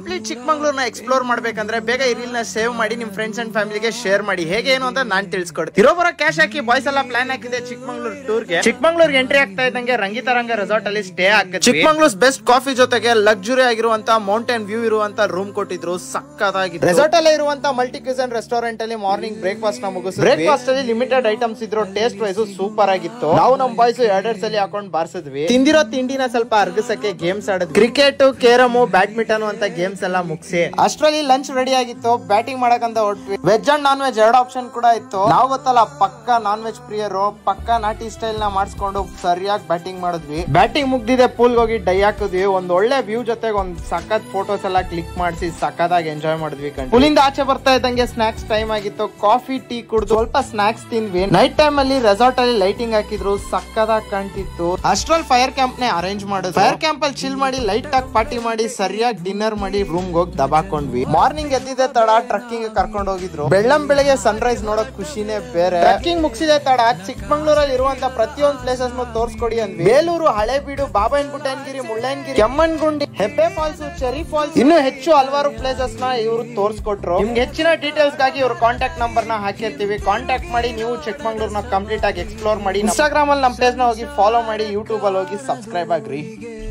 complete ಚಿಕ್ಕಮಂಗ್ಳೂರ್ನ explore ಮಾಡ್ಬೇಕಂದ್ರೆ ಬೇಗ ಈ ರೀಲ್ ನ ಸೇವ್ ಮಾಡಿ ನಿಮ್ ಫ್ರೆಂಡ್ಸ್ ಅಂಡ್ ಫ್ಯಾಮಿಲಿಗೆ ಶೇರ್ ಮಾಡಿ ಹೇಗೆ ಏನು ಅಂತ ನಾನ್ ತಿಳಿಸ್ಕೊಡ್ತೀನಿ ಇರೋಬರ ಕ್ಯಾಶ್ ಹಾಕಿ ಬಾಯ್ಸ್ ಎಲ್ಲ ಪ್ಲಾನ್ ಹಾಕಿದೆ ಚಿಕ್ಕಮಂಗ್ಳೂರ್ ಟೂರ್ ಗೆ ಚಿಕ್ಕಮಂಗ್ಳೂರ್ ಎಂಟ್ರಿ ಆಗ್ತಾ ಇದ್ದಂಗೆ ರಂಗಿತರಂಗ ರೆಸಾರ್ಟ್ ಅಲ್ಲಿ ಸ್ಟೇ ಆಗ್ತದೆ ಚಿಕ್ಕಮಂಗ್ಳೂರ್ ಬೆಸ್ಟ್ ಕಾಫಿ ಜೊತೆಗೆ ಲಕ್ಸುರಿ ಆಗಿರುವಂತ ಮೌಂಟೇನ್ ವ್ಯೂ ಇರುವಂತ ರೂಮ್ ಕೊಟ್ಟಿದ್ರು ಸಕ್ಕತ್ತಾಗಿದೆ ರೆಸಾರ್ಟ್ ಅಲ್ಲಿ ಇರುವಂತ ಮಲ್ಟಿ ಕ್ಯೂಸನ್ ರೆಸ್ಟೋರೆಂಟ್ ಅಲ್ಲಿ ಮಾರ್ನಿಂಗ್ ಬ್ರೇಕ್ಫಾಸ್ಟ್ ನ ಮುಗಿಸ್ ಬ್ರೇಕ್ಫಾಸ್ಟ್ ಅಲ್ಲಿ ಲಿಮಿಟೆಡ್ ಐಟಮ್ಸ್ ಇದ್ರು ಟೇಸ್ಟ್ ವೈಸ್ ಸೂಪರ್ ಆಗಿತ್ತು ನಾವು ನಮ್ ಬಾಯ್ಸ್ ಎರಡೆರಡ್ ಸಲ ಹಾಕೊಂಡ್ ಬಾರ್ಸಿದ್ವಿ ತಿಂದಿರೋ ತಿಂಡಿನ ಸ್ವಲ್ಪ ಅರ್ಗಸಕ್ಕೆ ಗೇಮ್ಸ್ ಆಡಿದ್ವಿ ಕ್ರಿಕೆಟ್ ಕೇರಮ್ ಬ್ಯಾಡ್ಮಿಂಟನ್ ಅಂತ ಗೇಮ್ಸ್ ಎಲ್ಲ ಮುಗಿಸಿ ಅಷ್ಟರಲ್ಲಿ ಲಂಚ್ ರೆಡಿ ಆಗಿತ್ತು ಬ್ಯಾಟಿಂಗ್ ಮಾಡಕಂತ ಹೊಟ್ವಿ ವೆಜ್ ಅಂಡ್ ನಾನ್ ವೆಜ್ ಎರಡು ಆಪ್ಷನ್ ಕೂಡ ಇತ್ತು ನಾವು ಗೊತ್ತಲ್ಲ ಪಕ್ಕ ನಾನ್ ವೆಜ್ ಪ್ರಿಯರು ಪಕ್ಕ ನಾಟಿ ಸ್ಟೈಲ್ ನ ಮಾಡಿಸ್ಕೊಂಡು ಸರಿಯಾಗಿ ಬ್ಯಾಟಿಂಗ್ ಮಾಡಿದ್ವಿ ಬ್ಯಾಟಿಂಗ್ ಮುಗ್ದಿದೆ ಪೂಲ್ ಹೋಗಿ ಡೈ ಹಾಕಿದ್ವಿ ಒಂದ್ ಒಳ್ಳೆ ವ್ಯೂ ಜೊತೆಗೆ ಒಂದ್ ಸಖತ್ ಫೋಟೋಸ್ ಎಲ್ಲ ಕ್ಲಿಕ್ ಮಾಡಿಸಿ ಸಖತ್ತಾಗಿ ಎಂಜಾಯ್ ಮಾಡಿದ್ವಿ ಪುಲಿಂದ ಆಚೆ ಬರ್ತಾ ಇದ್ದಂಗೆ ಸ್ನಾಕ್ಸ್ ಟೈಮ್ ಆಗಿತ್ತು ಕಾಫಿ ಟೀ ಕುಡ್ದು ಸ್ವಲ್ಪ ಸ್ನಾಕ್ಸ್ ತಿಂದ್ವಿ ನೈಟ್ ಟೈಮ್ ಅಲ್ಲಿ ರೆಸಾರ್ಟ್ ಅಲ್ಲಿ ಲೈಟಿಂಗ್ ಹಾಕಿದ್ರು ಸಕ್ಕದಾಗಿ ಕಾಣ್ತಿತ್ತು ಅಷ್ಟ್ರಲ್ಲಿ ಫೈರ್ ಕ್ಯಾಂಪ್ ನೇ ಅರೇಂಜ್ ಮಾಡಿದ್ರು ಫೈರ್ ಕ್ಯಾಂಪ್ ಅಲ್ಲಿ ಚಿಲ್ ಮಾಡಿ ಲೈಟ್ ಆಗಿ ಪಾರ್ಟಿ ಮಾಡಿ ಸರಿಯಾಗಿ ಡಿನ್ನರ್ ಮಾಡಿ ರೂಮ್ ಹೋಗಿ ದಬಾಕೊಂಡ್ವಿ ಮಾರ್ನಿಂಗ್ ಎದ್ದಿದೆ ತಡ ಟ್ರಕ್ಕಿಂಗ್ ಕರ್ಕೊಂಡು ಹೋಗಿದ್ರು ಬೆಳ್ಳಂ ಬೆಳಗ್ಗೆ ಸನ್ ರೈಸ್ ನೋಡೋಕ್ ಖುಷಿನೇ ಬೇರೆ ಟ್ರಕ್ಕಿಂಗ್ ಮುಗಿಸಿದೆ ತಡ ಚಿಕ್ಕಮಂಗ್ಳೂರಲ್ಲಿ ಇರುವಂತ ಪ್ರತಿಯೊಂದು ಪ್ಲೇಸಸ್ ತೋರ್ಸ್ಕೊಡಿ ಅಂದ್ವಿ ಬೇಲೂರು ಹಳೇಬೀಡು ಬಾಬಾಯನ್ ಪುಟ್ಟನ್ಗಿರಿ ಮುಳ್ಳಯ್ಯನಗಿರಿ ಕೆಮ್ಮನ್ಗುಂಡಿ ಹೆಬ್ಬೆ ಫಾಲ್ಸ್ ಚೆರಿ ಫಾಲ್ಸ್ ಇನ್ನು ಹೆಚ್ಚು ಹಲವಾರು ಪ್ಲೇಸಸ್ ನ ಇವರು ತೋರ್ಸ್ಕೊಟ್ರು ನಿಮ್ಗೆ ಹೆಚ್ಚಿನ ಡೀಟೇಲ್ಸ್ ಗಾಗಿ ಇವ್ರ ಕಾಂಟ್ಯಾಕ್ಟ್ ನಂಬರ್ ನ ಹಾಕಿರ್ತೀವಿ ಕಾಂಟ್ಯಾಕ್ಟ್ ಮಾಡಿ ನೀವು ಚಿಕ್ಕಮಂಗ್ಳೂರ್ನ ಕಂಪ್ಲೀಟ್ ಆಗಿ ಎಕ್ಸ್ಪ್ಲೋರ್ ಮಾಡಿ ಇನ್ಸ್ಟಾಗ್ರಾಮ್ ಅಲ್ಲಿ ನಮ್ಮ ಪ್ಲೇಸ್ ನ ಹೋಗಿ ಫಾಲೋ ಮಾಡಿ ಯೂಟ್ಯೂಬ್ ಅಲ್ಲಿ ಹೋಗಿ ಸಬ್ಸ್ಕ್ರೈಬ್ ಆಗ್ರಿ